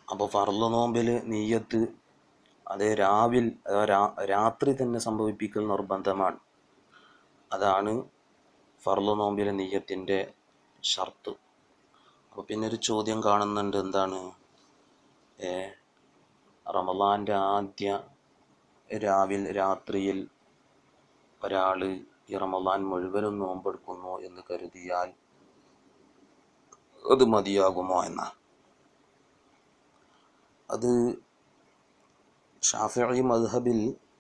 അപ്പോൾ ഫർള് നോമ്പിൽ നീയത്ത് അത് രാവിൽ അഥവാ രാ- രാത്രി തന്നെ സംഭവിപ്പിക്കൽ നിർബന്ധമാണ് അതാണ് ഫർള് നോമ്പിലെ നീയത്തിൻ്റെ ഷർത്ത് അപ്പോൾ പിന്നെ ഒരു ചോദ്യം കാണുന്നുണ്ട് എന്താണ് ഏ റമദാൻ്റെ ആദ്യ രാവിൽ രാത്രിയിൽ ഒരാൾ ഈ റമദാൻ മുഴുവനും നോമ്പെടുക്കുന്നു എന്ന് കരുതിയാൽ അത് മതിയാകുമോ എന്ന അത് ഷാഫി മദ്ഹബിൽ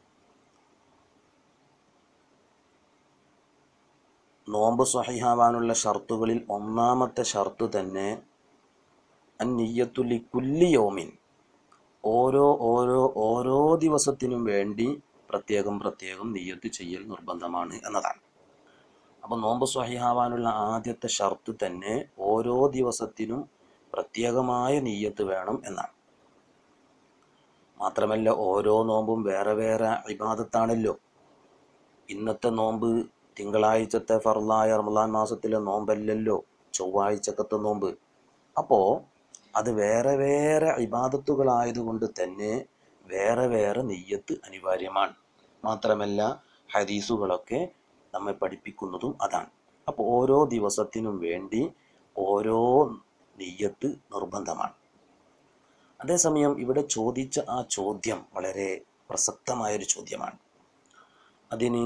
നോമ്പ് സ്വഹിഹാവാനുള്ള ഷർത്തുകളിൽ ഒന്നാമത്തെ ഷർത്ത് തന്നെ അന്നിയ്യത്തുലി കുല്ലി യോമിൻ ഓരോ ഓരോ ഓരോ ദിവസത്തിനും വേണ്ടി പ്രത്യേകം പ്രത്യേകം നിയ്യത്ത് ചെയ്യൽ നിർബന്ധമാണ് എന്നതാണ് അപ്പോൾ നോമ്പ് സ്വഹിഹാവാനുള്ള ആദ്യത്തെ ഷർത്ത് തന്നെ ഓരോ ദിവസത്തിനും പ്രത്യേകമായ നീയത്ത് വേണം എന്നാണ് മാത്രമല്ല ഓരോ നോമ്പും വേറെ വേറെ ഇബാദത്താണല്ലോ ഇന്നത്തെ നോമ്പ് തിങ്കളാഴ്ചത്തെ ഫർലായ റമദാൻ മാസത്തിലെ നോമ്പല്ലല്ലോ ചൊവ്വാഴ്ചക്കത്തെ നോമ്പ് അപ്പോൾ അത് വേറെ വേറെ ഇബാദത്തുകളായതുകൊണ്ട് തന്നെ വേറെ വേറെ നെയ്യത്ത് അനിവാര്യമാണ് മാത്രമല്ല ഹദീസുകളൊക്കെ നമ്മെ പഠിപ്പിക്കുന്നതും അതാണ് അപ്പോൾ ഓരോ ദിവസത്തിനും വേണ്ടി ഓരോ നെയ്യത്ത് നിർബന്ധമാണ് അതേസമയം ഇവിടെ ചോദിച്ച ആ ചോദ്യം വളരെ പ്രസക്തമായൊരു ചോദ്യമാണ് അതിന്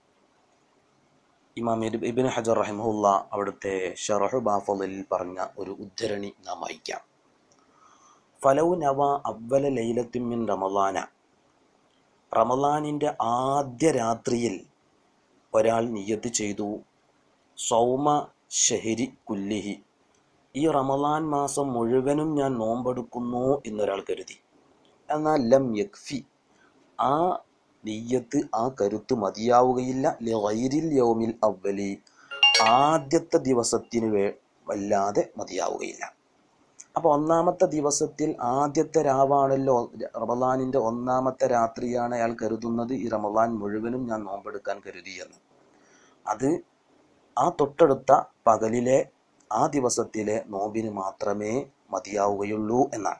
ഇമാം ഇബ് ഇബിൻ ഹജർ റഹിമുല്ല അവിടുത്തെ ഷറഹു ബാഫലിൽ പറഞ്ഞ ഒരു ഉദ്ധരണി നാം വായിക്കാം ഫലൗ നവ അവല ലൈലത്തിൻ റമലാന റമലാനിൻ്റെ ആദ്യ രാത്രിയിൽ ഒരാൾ നിയ്യത്ത് ചെയ്തു സൗമ ഷഹരി കുല്ലിഹി ഈ റമലാൻ മാസം മുഴുവനും ഞാൻ നോമ്പെടുക്കുന്നു എന്നൊരാൾ കരുതി എന്നാൽ ലം യക്ഫി ആ നെയ്യത്ത് ആ കരുത്ത് മതിയാവുകയില്ല ലൈരിൽ യൗമിൽ അവലി ആദ്യത്തെ ദിവസത്തിന് വേ വല്ലാതെ മതിയാവുകയില്ല അപ്പോൾ ഒന്നാമത്തെ ദിവസത്തിൽ ആദ്യത്തെ രാവാണല്ലോ റമദാനിൻ്റെ ഒന്നാമത്തെ രാത്രിയാണ് അയാൾ കരുതുന്നത് ഈ റമദാൻ മുഴുവനും ഞാൻ നോമ്പെടുക്കാൻ കരുതിയെന്ന് അത് ആ തൊട്ടടുത്ത പകലിലെ ആ ദിവസത്തിലെ നോമ്പിന് മാത്രമേ മതിയാവുകയുള്ളൂ എന്നാണ്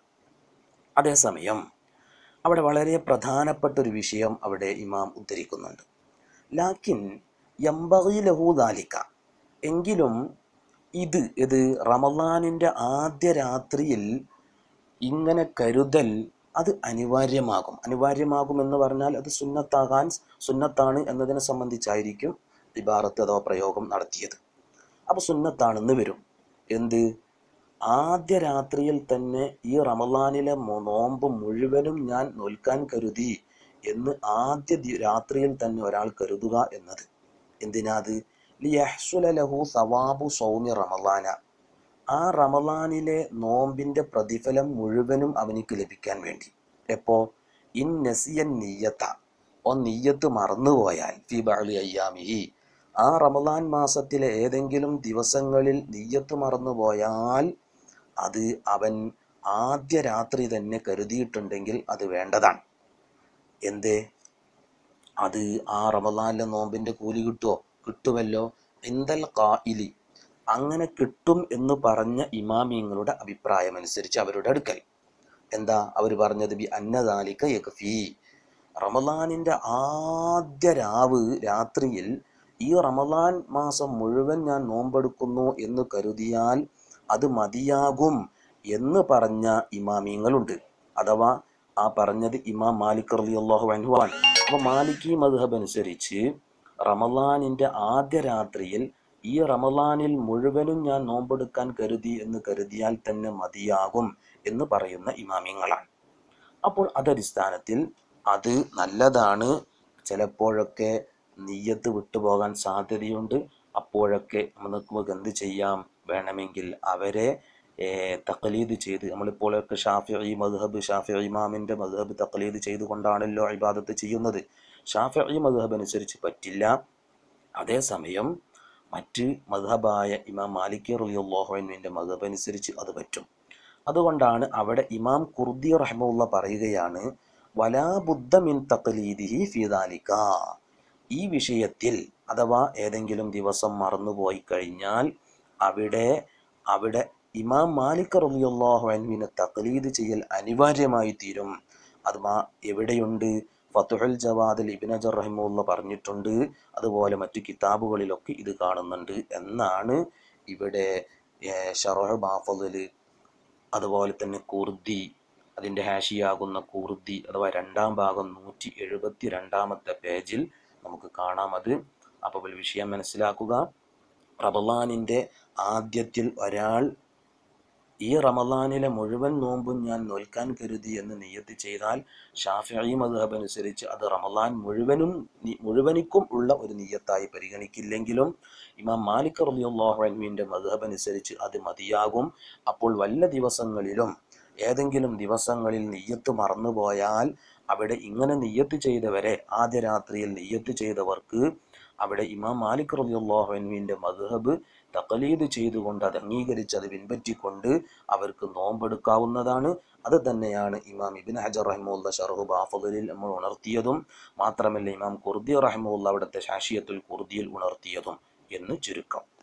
അതേസമയം അവിടെ വളരെ പ്രധാനപ്പെട്ട ഒരു വിഷയം അവിടെ ഇമാം ഉദ്ധരിക്കുന്നുണ്ട് ലാക്കിൻ യംബഗി ലഹു ദാലിക്ക എങ്കിലും ഇത് ഇത് റമദാനിൻ്റെ ആദ്യ രാത്രിയിൽ ഇങ്ങനെ കരുതൽ അത് അനിവാര്യമാകും അനിവാര്യമാകും എന്ന് പറഞ്ഞാൽ അത് സുന്നത്താകാൻ സുന്നത്താണ് എന്നതിനെ സംബന്ധിച്ചായിരിക്കും ഇബാറത്ത് അഥവാ പ്രയോഗം നടത്തിയത് അപ്പോൾ സുന്നത്താണെന്ന് വരും എന്ത് ആദ്യ രാത്രിയിൽ തന്നെ ഈ റമദാനിലെ മൊ- നോമ്പ് മുഴുവനും ഞാൻ നോൽക്കാൻ കരുതി എന്ന് ആദ്യ ദി- രാത്രിയിൽ തന്നെ ഒരാൾ കരുതുക എന്നത് എന്തിനാത് ലിയഹ്സുല ലഹു സവാബു സൗമി റമദാന ആ റമദാനിലെ നോമ്പിന്റെ പ്രതിഫലം മുഴുവനും അവനിക്ക് ലഭിക്കാൻ വേണ്ടി എപ്പോ ഇൻ നസിയൻ നീയത്ത ഓ നീയത്ത് മറന്നുപോയാൽ ഫി ബഅലി അയ്യാമിഹി ആ റമദാൻ മാസത്തിലെ ഏതെങ്കിലും ദിവസങ്ങളിൽ നീയത്ത് മറന്നുപോയാൽ അത് അവൻ ആദ്യ രാത്രി തന്നെ കരുതിയിട്ടുണ്ടെങ്കിൽ അത് വേണ്ടതാണ് എന്തേ അത് ആ റമദാനിലെ നോമ്പിന്റെ കൂലി കിട്ടുമോ കിട്ടുമല്ലോ എന്തൽ കായിലി അങ്ങനെ കിട്ടും എന്ന് പറഞ്ഞ ഇമാമിങ്ങളുടെ അഭിപ്രായം അനുസരിച്ച് അവരുടെ അടുക്കൽ എന്താ അവർ പറഞ്ഞത് ബി അന്നദാലിക യക്ഫി റമദാനിന്റെ ആദ്യ രാവ് രാത്രിയിൽ ഈ റമദാൻ മാസം മുഴുവൻ ഞാൻ നോമ്പെടുക്കുന്നു എന്ന് കരുതിയാൽ അത് മതിയാകും എന്ന് പറഞ്ഞ ഇമാമിങ്ങളുണ്ട് അഥവാ ആ പറഞ്ഞത് ഇമാം മാലിക് റളിയല്ലാഹു അൻഹു ആണ് അപ്പോൾ മാലിക്കി മദ്ഹബ് അനുസരിച്ച് റമദാനിന്റെ ആദ്യ രാത്രിയിൽ ഈ റമദാനിൽ മുഴുവനും ഞാൻ നോമ്പെടുക്കാൻ കരുതി എന്ന് കരുതിയാൽ തന്നെ മതിയാകും എന്ന് പറയുന്ന ഇമാമിങ്ങളാണ് അപ്പോൾ അതടിസ്ഥാനത്തിൽ അത് നല്ലതാണ് ചിലപ്പോഴൊക്കെ നീയത്ത് വിട്ടുപോകാൻ സാധ്യതയുണ്ട് അപ്പോഴൊക്കെ നമുക്ക് എന്ത് ചെയ്യാം വേണമെങ്കിൽ അവരെ തക്ലീദ് ചെയ്ത് നമ്മളിപ്പോഴൊക്കെ ഷാഫി മദ്ഹബ് ഷാഫി ഇമാമിൻ്റെ മദ്ഹബ് തക്ലീദ് ചെയ്തുകൊണ്ടാണല്ലോ ഇബാദത്ത് ചെയ്യുന്നത് ഷാഫി മദ്ഹബ് അനുസരിച്ച് പറ്റില്ല അതേസമയം മറ്റ് മദ്ഹബായ ഇമാം മാലിക് റളിയല്ലാഹുവിൻ്റെ മദ്ഹബ് അനുസരിച്ച് അത് പറ്റും അതുകൊണ്ടാണ് അവിടെ ഇമാം കുർദി റഹ്മുള്ള പറയുകയാണ് വലാ ബുദ്ധ മിൻ തക്ലീദിഹി ഫിദാലിക ഈ വിഷയത്തിൽ അഥവാ ഏതെങ്കിലും ദിവസം മറന്നുപോയി കഴിഞ്ഞാൽ അവിടെ അവിടെ ഇമാം മാലിക് റളിയല്ലാഹു അൻഹുവിനെ തഖലീദ് ചെയ്യൽ അനിവാര്യമായി തീരും അത് മാ എവിടെയുണ്ട് ഫത്തുഹുൽ ജവാദിൽ ഇബ്നു അജർ റഹിമുള്ള പറഞ്ഞിട്ടുണ്ട് അതുപോലെ മറ്റു കിതാബുകളിലൊക്കെ ഇത് കാണുന്നുണ്ട് എന്നാണ് ഇവിടെ ഷറഹ് ബാഫദിൽ അതുപോലെ തന്നെ കുർദി അതിൻ്റെ ഹാഷിയാകുന്ന കുർദി അഥവാ രണ്ടാം ഭാഗം നൂറ്റി എഴുപത്തി രണ്ടാമത്തെ പേജിൽ നമുക്ക് കാണാം അത് അപ്പോൾ വിഷയം മനസ്സിലാക്കുക റമലാനിൻ്റെ ആദ്യത്തിൽ ഒരാൾ ഈ റമലാനിലെ മുഴുവൻ നോമ്പും ഞാൻ നോൽക്കാൻ കരുതി എന്ന് നിയത്ത് ചെയ്താൽ ഷാഫി മദ്ഹബ് അനുസരിച്ച് അത് റമലാൻ മുഴുവനും നി- മുഴുവനിക്കും ഉള്ള ഒരു നിയത്തായി പരിഗണിക്കില്ലെങ്കിലും ഇമാം മാലിക് റളിയല്ലാഹു അൻഹുവിൻ്റെ മദ്ഹബ് അനുസരിച്ച് അത് മതിയാകും അപ്പോൾ വല്ല ദിവസങ്ങളിലും ഏതെങ്കിലും ദിവസങ്ങളിൽ നെയ്യത്ത് മറന്നുപോയാൽ അവിടെ ഇങ്ങനെ നെയ്യത്ത് ചെയ്തവരെ ആദ്യ രാത്രിയിൽ നെയ്യത്ത് ചെയ്തവർക്ക് അവിടെ ഇമാം മാലിക് റളിയല്ലാഹു അൻഹുവിൻ്റെ മദ്ഹബ് തഖലീദ് ചെയ്തുകൊണ്ട് അത് അംഗീകരിച്ച് അത് പിൻപറ്റിക്കൊണ്ട് അവർക്ക് നോമ്പെടുക്കാവുന്നതാണ് അത് തന്നെയാണ് ഇമാം ഇബിൻ ഹജർ റഹിമുള്ള ഷർഹു ബാഫലിൽ നമ്മൾ ഉണർത്തിയതും മാത്രമല്ല ഇമാം കുർദി റഹിമുള്ള അവിടുത്തെ ഷാഷിയത്തുൽ കുർദിയിൽ ഉണർത്തിയതും എന്ന് ചുരുക്കം